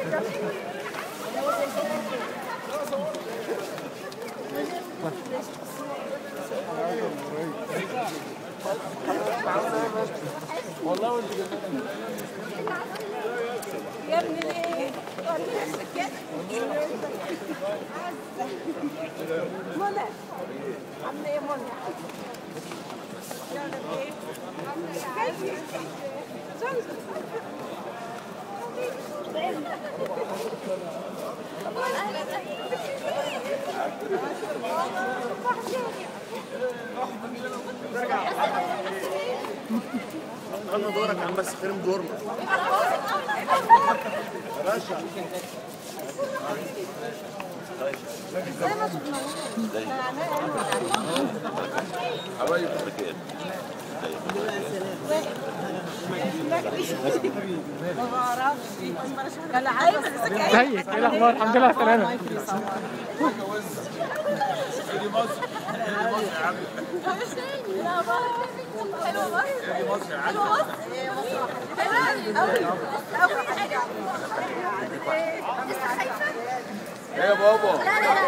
والله وانت يا ابني ليه؟ منى عامله ايه منى؟ شغلة ايه؟ كيف؟ انا دورك عم بس كريم دورنا يا باشا حبايب ما بعرفش كان عايز ازيك ايه الاخبار الحمد لله على السلامه دي مصر دي مصر يا عم حلوة مصر حلوة مصر ايه يا بابا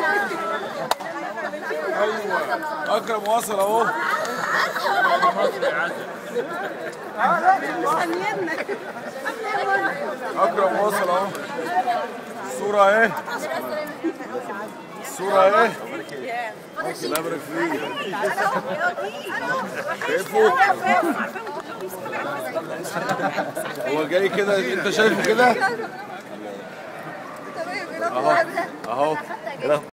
ايوه اكرم وصل اهو مصر يا عسل اكرم وصل اهو الصورة اهي الصورة اهي الله يبارك فيك شايفه هو جاي كده انت شايفه كده اهو اهو